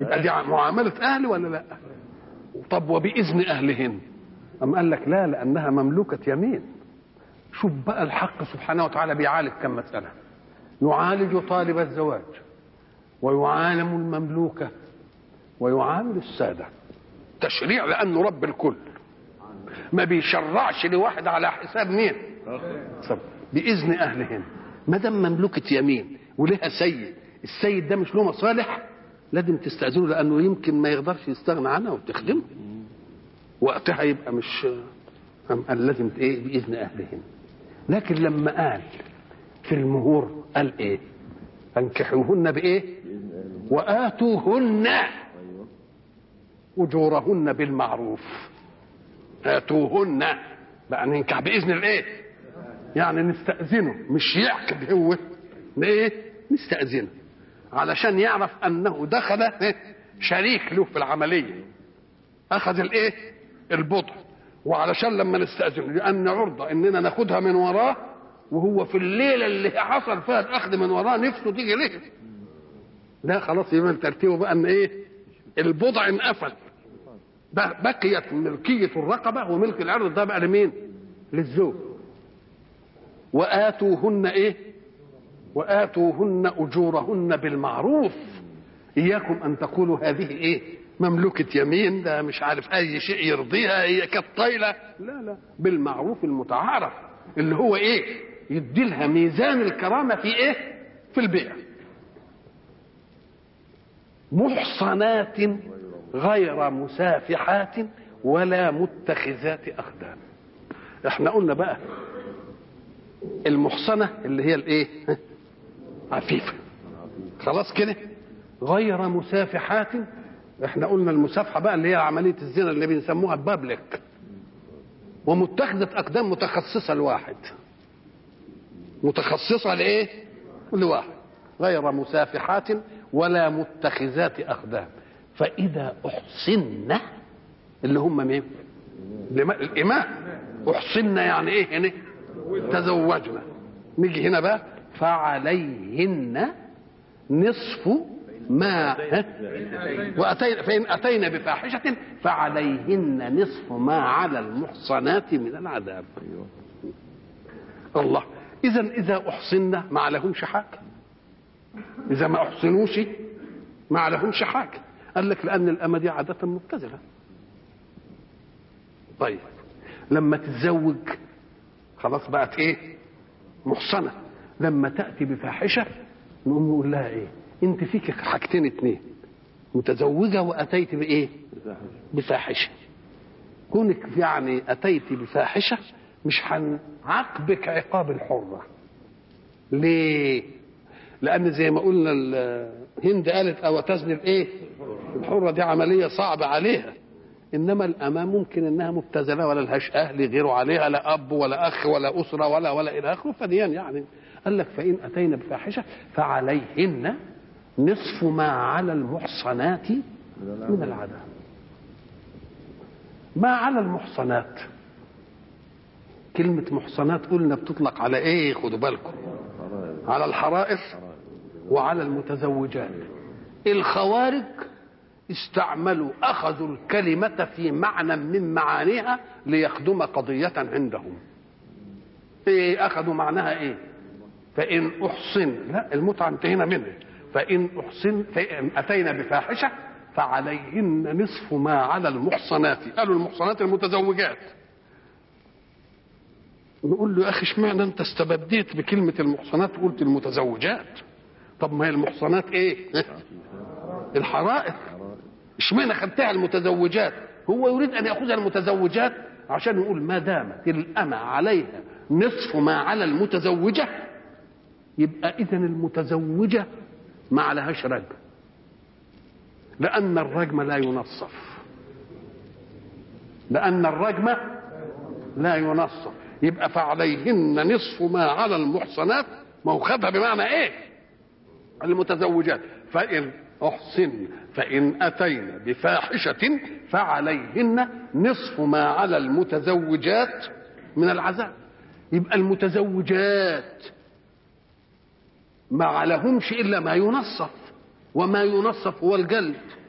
يبقى دي معامله اهل ولا لا طب وباذن اهلهن أم قال لك لا لانها مملوكه يمين شوف بقى الحق سبحانه وتعالى بيعالج كم مساله يعالج طالب الزواج ويعالم المملوكه ويعامل الساده تشريع لانه رب الكل ما بيشرعش لواحد على حساب مين طب باذن اهلهن ما دام مملوكه يمين ولها سيد السيد ده مش له مصالح لازم تستاذنه لانه يمكن ما يقدرش يستغنى عنها وتخدمه وقتها يبقى مش أم قال لازم ايه باذن اهلهن لكن لما قال في المهور قال ايه فانكحوهن بايه واتوهن اجورهن بالمعروف اتوهن بقى ننكح باذن الايه يعني نستاذنه مش يعقد هو ايه نستاذنه علشان يعرف انه دخل إيه؟ شريك له في العمليه اخذ الايه البضع وعلشان لما نستاذنه لان عرضه اننا ناخدها من وراه وهو في الليله اللي حصل فيها الاخذ من وراه نفسه تيجي ليه لا خلاص يبقى ترتيبه بقى ان ايه البضع انقفل بقيت ملكيه الرقبه وملك العرض ده بقى لمين للزوج واتوهن ايه واتوهن اجورهن بالمعروف اياكم ان تقولوا هذه ايه مملوكة يمين ده مش عارف اي شيء يرضيها هي كانت طايله لا لا بالمعروف المتعارف اللي هو ايه يدي لها ميزان الكرامه في ايه في البيع محصنات غير مسافحات ولا متخذات اخدان احنا قلنا بقى المحصنه اللي هي الايه عفيفه خلاص كده غير مسافحات احنا قلنا المسافحه بقى اللي هي عمليه الزنا اللي بنسموها بابليك ومتخذه اقدام متخصصه لواحد متخصصه لايه لواحد غير مسافحات ولا متخذات اقدام فاذا احصن اللي هم مين الاماء احصن يعني ايه هنا تزوجنا نيجي هنا بقى فعليهن نصف ما وأتينا فإن أتينا بفاحشة فعليهن نصف ما على المحصنات من العذاب الله إذا إذا أحصنا ما عليهمش حاجة إذا ما أحصنوش ما عليهمش حاجة قال لك لأن الأمة دي عادة مبتذلة طيب لما تتزوج خلاص بقت إيه محصنة لما تأتي بفاحشة نقوم نقول لها إيه انت فيك حاجتين اتنين متزوجه واتيت بايه بفاحشه كونك يعني اتيت بفاحشه مش هنعاقبك عقاب الحره ليه لان زي ما قلنا هند قالت او تزني الايه الحره دي عمليه صعبه عليها انما الامام ممكن انها مبتذله ولا لهاش اهل غيره عليها لا اب ولا اخ ولا اسره ولا ولا الى اخره فديان يعني قال لك فان اتينا بفاحشه فعليهن نصف ما على المحصنات من العذاب ما على المحصنات كلمة محصنات قلنا بتطلق على ايه خدوا بالكم على الحرائر وعلى المتزوجات الخوارج استعملوا اخذوا الكلمة في معنى من معانيها ليخدم قضية عندهم ايه اخذوا معناها ايه فان احصن لا المتعة انتهينا منها فإن أحسن فإن أتينا بفاحشة فعليهن نصف ما على المحصنات قالوا المحصنات المتزوجات نقول له يا أخي اشمعنى أنت استبديت بكلمة المحصنات وقلت المتزوجات طب ما هي المحصنات إيه الحرائر اشمعنى خدتها المتزوجات هو يريد أن يأخذها المتزوجات عشان يقول ما دامت الأمة عليها نصف ما على المتزوجة يبقى إذا المتزوجة ما عليهاش رجم لأن الرجم لا ينصف لأن الرجم لا ينصف يبقى فعليهن نصف ما على المحصنات ما هو خدها بمعنى ايه المتزوجات فإن أحسن فإن أتينا بفاحشة فعليهن نصف ما على المتزوجات من العذاب يبقى المتزوجات ما عليهمش إلا ما ينصف وما ينصف هو الجلد